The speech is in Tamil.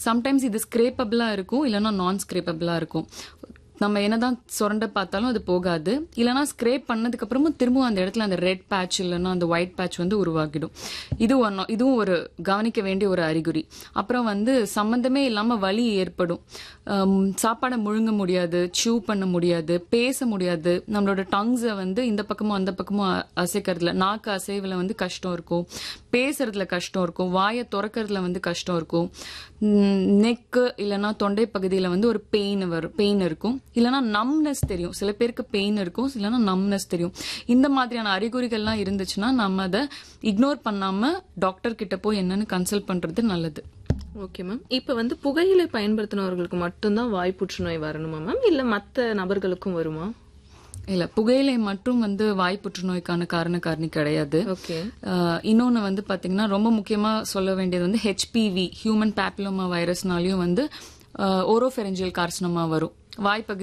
சம்டைம்ஸ் இது ஸ்க்ரேப்பபிளா இருக்கும் இல்லைன்னா நான் ஸ்க்ரேப்பபிளா இருக்கும் நம்ம என்னதான் சுரண்ட பார்த்தாலும் அது போகாது இல்லைனா ஸ்க்ரேப் பண்ணதுக்கு அப்புறமும் திரும்பவும் அந்த இடத்துல அந்த ரெட் பேட்ச் இல்லைன்னா அந்த ஒயிட் பேட்ச் வந்து உருவாகிடும் இது ஒன்று இதுவும் ஒரு கவனிக்க வேண்டிய ஒரு அறிகுறி அப்புறம் வந்து சம்மந்தமே இல்லாம வலி ஏற்படும் ஹம், சாப்பாடை முழுங்க முடியாது சூ பண்ண முடியாது பேச முடியாது நம்மளோட டங்ஸை வந்து இந்த பக்கமும் அந்த பக்கமும் அ- அசைக்கிறதுல நாக்கு அசைவுல வந்து கஷ்டம் இருக்கும் பேசுறதுல கஷ்டம் இருக்கும் வாயை திறக்கறதுல வந்து கஷ்டம் இருக்கும் நெக்கு இல்லைன்னா தொண்டை பகுதியில வந்து ஒரு பெயின் வரும் பெயின் இருக்கும் இல்லைன்னா நம்னஸ் தெரியும் சில பேருக்கு பெயின் இருக்கும் இல்லைன்னா நம்னஸ் தெரியும் இந்த மாதிரியான அறிகுறிகள்லாம் இருந்துச்சுன்னா நம்ம அதை இக்னோர் பண்ணாம டாக்டர் கிட்ட போய் என்னன்னு கன்சல்ட் பண்றது நல்லது ஓகே மேம் இப்ப வந்து புகையிலை பயன்படுத்தினவர்களுக்கு மட்டும்தான் வாய் புற்றுநோய் வரணுமா மேம் இல்ல மத்த நபர்களுக்கும் வருமா இல்ல புகையிலை மட்டும் வந்து வாய் புற்றுநோய்க்கான காரண காரணி கிடையாது ஓகே ஆஹ் இன்னொன்னு வந்து பாத்தீங்கன்னா ரொம்ப முக்கியமா சொல்ல வேண்டியது வந்து ஹெச்பிவி ஹியூமன் பேப்பிலோமா வைரஸ்னாலயும் வந்து ஓரோஃபெரஞ்சியல் கார்சினோமா வரும் வாய்ப்பகுதி